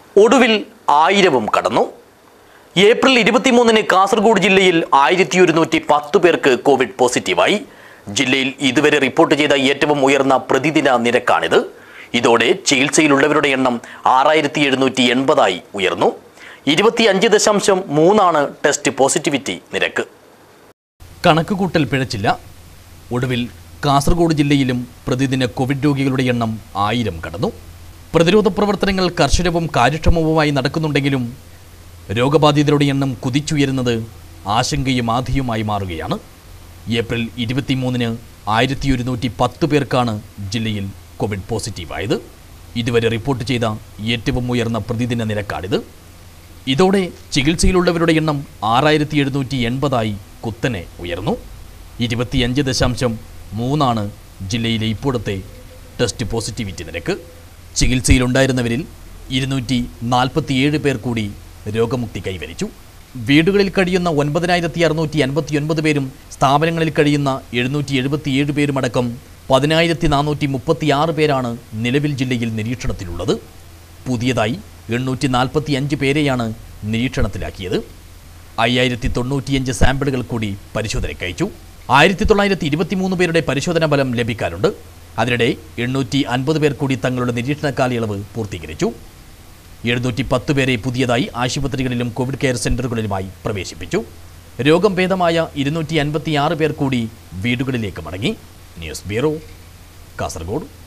ഒടുവിൽ ആയിരവും കടന്നു ഏപ്രിൽ ഇരുപത്തിമൂന്നിന് കാസർഗോഡ് ജില്ലയിൽ ആയിരത്തി ഒരുന്നൂറ്റി പത്ത് പേർക്ക് കോവിഡ് പോസിറ്റീവായി ജില്ലയിൽ ഇതുവരെ റിപ്പോർട്ട് ചെയ്ത ഏറ്റവും ഉയർന്ന പ്രതിദിന നിരക്കാണിത് ഇതോടെ ചികിത്സയിലുള്ളവരുടെ എണ്ണം ആറായിരത്തി എഴുന്നൂറ്റി എൺപതായി ഉയർന്നു ഇരുപത്തിയഞ്ച് ദശാംശം മൂന്നാണ് ടെസ്റ്റ് പോസിറ്റിവിറ്റി നിരക്ക് കണക്കുകൂട്ടൽ പിഴച്ചില്ല ഒടുവിൽ കാസർഗോഡ് ജില്ലയിലും പ്രതിദിന കോവിഡ് രോഗികളുടെ എണ്ണം ആയിരം കടന്നു പ്രതിരോധ പ്രവർത്തനങ്ങൾ കർശനവും കാര്യക്ഷമവുമായി നടക്കുന്നുണ്ടെങ്കിലും രോഗബാധിതരുടെ എണ്ണം കുതിച്ചുയരുന്നത് ആശങ്കയും ആധിയുമായി മാറുകയാണ് ഏപ്രിൽ ഇരുപത്തിമൂന്നിന് ആയിരത്തി ഒരുന്നൂറ്റി പത്ത് പേർക്കാണ് ജില്ലയിൽ കോവിഡ് പോസിറ്റീവായത് ഇതുവരെ റിപ്പോർട്ട് ചെയ്ത ഏറ്റവും ഉയർന്ന പ്രതിദിന നിരക്കാണിത് ഇതോടെ ചികിത്സയിലുള്ളവരുടെ എണ്ണം ആറായിരത്തി എഴുന്നൂറ്റി എൺപതായി കുത്തനെ ഉയർന്നു ഇരുപത്തിയഞ്ച് ദശാംശം മൂന്നാണ് ജില്ലയിലെ ഇപ്പോഴത്തെ ടെസ്റ്റ് പോസിറ്റിവിറ്റി നിരക്ക് ചികിത്സയിലുണ്ടായിരുന്നവരിൽ ഇരുന്നൂറ്റി നാൽപ്പത്തിയേഴ് പേർ കൂടി രോഗമുക്തി കൈവരിച്ചു വീടുകളിൽ കഴിയുന്ന ഒൻപതിനായിരത്തി അറുന്നൂറ്റി അൻപത്തി ഒൻപത് പേരും സ്ഥാപനങ്ങളിൽ കഴിയുന്ന എഴുന്നൂറ്റി എഴുപത്തിയേഴ് പേരുമടക്കം പതിനായിരത്തി നാനൂറ്റി മുപ്പത്തിയാറ് പേരാണ് നിലവിൽ ജില്ലയിൽ നിരീക്ഷണത്തിലുള്ളത് പുതിയതായി എണ്ണൂറ്റി നാൽപ്പത്തി അഞ്ച് പേരെയാണ് നിരീക്ഷണത്തിലാക്കിയത് അയ്യായിരത്തി തൊണ്ണൂറ്റിയഞ്ച് സാമ്പിളുകൾ കൂടി പരിശോധനയ്ക്ക് അയച്ചു ആയിരത്തി തൊള്ളായിരത്തി ഇരുപത്തിമൂന്ന് പേരുടെ പരിശോധനാ ഫലം ലഭിക്കാനുണ്ട് അതിനിടെ എണ്ണൂറ്റി അൻപത് പേർ കൂടി തങ്ങളുടെ നിരീക്ഷണ കാലയളവ് പൂർത്തീകരിച്ചു എഴുന്നൂറ്റി പത്ത് പേരെ പുതിയതായി ആശുപത്രികളിലും കോവിഡ് കെയർ സെന്ററുകളിലുമായി പ്രവേശിപ്പിച്ചു രോഗം ഭേദമായ ഇരുന്നൂറ്റി അൻപത്തിയാറ് പേർ കൂടി വീടുകളിലേക്ക് മടങ്ങി ന്യൂസ് ബ്യൂറോ കാസർഗോഡ്